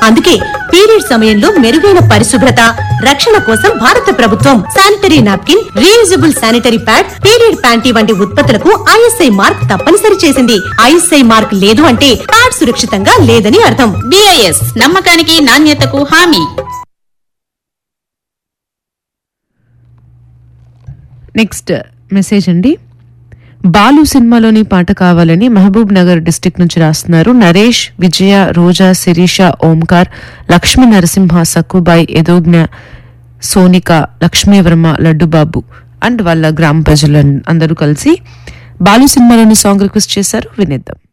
అందుకే పీరియడ్ సమయంలో మెరుగైన పరిశుభ్రత రక్షణ కోసం భారత ప్రభుత్వం sanitary napkin reusable sanitary pad period panty వంటి ఉత్పత్తులకు ఐఎస్ఐ మార్క్ తప్పనిసరి చేసింది ఐఎస్ఐ మార్క్ లేదు అంటే ప్యాడ్ సురక్షితంగా లేదని అర్థం బిఐఎస్ నమ్మకానికి నాణ్యతకు హామీ నెక్స్ట్ మెసేజ్ అండి బాలు సినిమాలోని పాట కావాలని మహబూబ్ నగర్ డిస్టిక్ నుంచి రాస్తున్నారు నరేష్ విజయ రోజా శిరీష ఓంకార్ లక్ష్మీ నరసింహ సక్కుబాయ్ యదోజ్ఞ సోనిక లక్ష్మీవర్మ లడ్డుబాబు అండ్ వాళ్ళ గ్రామ ప్రజలు అందరూ కలిసి బాలు సినిమాలోని సాంగ్ రిక్వెస్ట్ చేశారు వినేద్దాం